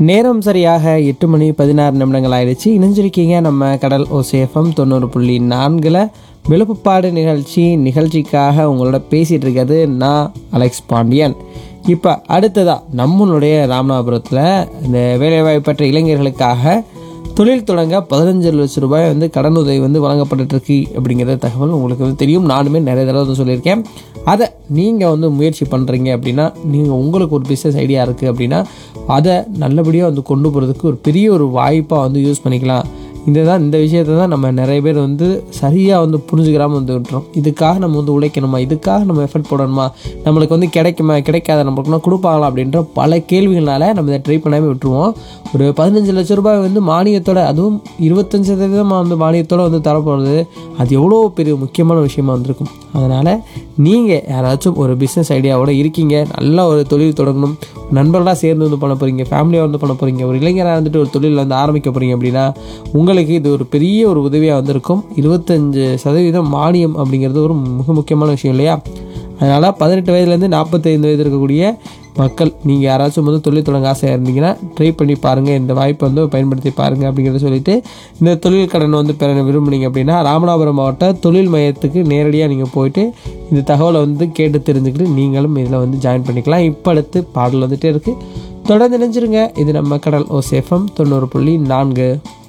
நேரம் சரியாக எட்டு மணி பதினாறு நிமிடங்கள் ஆயிடுச்சு இணைஞ்சிருக்கீங்க நம்ம கடல் ஓசேஃபம் தொண்ணூறு புள்ளி நான்கில் விழுப்புப்பாடு நிகழ்ச்சி நிகழ்ச்சிக்காக உங்களோட பேசிகிட்டு இருக்கிறது நான் அலெக்ஸ் பாண்டியன் இப்போ அடுத்ததாக நம்மளுடைய ராமநாதபுரத்தில் இந்த வேலைவாய்ப்பற்ற இளைஞர்களுக்காக தொழில் தொடங்க பதினஞ்சு லட்சம் ரூபாய் வந்து கடனுதவி வந்து வழங்கப்பட்டுட்டு இருக்கு அப்படிங்கிற தகவல் உங்களுக்கு வந்து தெரியும் நானுமே நிறைய தடவை வந்து சொல்லியிருக்கேன் அதை நீங்கள் வந்து முயற்சி பண்ணுறீங்க அப்படின்னா நீங்கள் உங்களுக்கு ஒரு பிஸ்னஸ் ஐடியா இருக்குது அப்படின்னா அதை நல்லபடியாக வந்து கொண்டு போகிறதுக்கு ஒரு பெரிய ஒரு வாய்ப்பாக வந்து யூஸ் பண்ணிக்கலாம் இதுதான் இந்த விஷயத்தை தான் நம்ம நிறைய பேர் வந்து சரியாக வந்து புரிஞ்சுக்கிறாம வந்து விட்டுறோம் இதுக்காக நம்ம வந்து உழைக்கணுமா இதுக்காக நம்ம எஃபர்ட் போடணுமா நம்மளுக்கு வந்து கிடைக்குமா கிடைக்காத நம்மளுக்குனா கொடுப்பாங்களா அப்படின்ற பல கேள்விகளால் நம்ம இதை ட்ரை பண்ணாமல் விட்டுருவோம் ஒரு பதினஞ்சு லட்ச ரூபாய் வந்து மானியத்தோட அதுவும் இருபத்தஞ்சு சதவீதமாக வந்து மானியத்தோட வந்து தரப்போகிறது அது எவ்வளோ பெரிய முக்கியமான விஷயமா வந்திருக்கும் அதனால் நீங்கள் யாராச்சும் ஒரு பிஸ்னஸ் ஐடியாவோட இருக்கீங்க நல்ல ஒரு தொழில் தொடங்கணும் நண்பர்களாக சேர்ந்து வந்து பண்ண போகிறீங்க ஃபேமிலியாக வந்து பண்ண போகிறீங்க ஒரு இளைஞராக இருந்துட்டு ஒரு தொழில் வந்து ஆரம்பிக்க போகிறீங்க அப்படின்னா உங்களுக்கு இது ஒரு பெரிய ஒரு உதவியாக வந்திருக்கும் இருபத்தஞ்சு சதவீதம் மானியம் அப்படிங்கிறது ஒரு மிக முக்கியமான விஷயம் இல்லையா அதனால் பதினெட்டு வயதுலேருந்து நாற்பத்தைந்து வயது இருக்கக்கூடிய மக்கள் நீங்கள் யாராச்சும் வந்து தொழில் தொடங்க ஆசையாக இருந்தீங்கன்னா ட்ரை பண்ணி பாருங்கள் இந்த வாய்ப்பை வந்து பயன்படுத்தி பாருங்கள் அப்படிங்கிறத சொல்லிட்டு இந்த தொழில் கடன் வந்து பெற விரும்புனீங்க அப்படின்னா ராமநாதபுரம் மாவட்ட தொழில் மையத்துக்கு நேரடியாக நீங்கள் போயிட்டு இந்த தகவலை வந்து கேட்டு தெரிஞ்சுக்கிட்டு நீங்களும் இதில் வந்து ஜாயின் பண்ணிக்கலாம் இப்போ அடுத்து பாடல் வந்துட்டே இருக்குது தொடர்ந்து நினைச்சிருங்க இது நம்ம கடல் ஓ சேஃபம் தொண்ணூறு புள்ளி நான்கு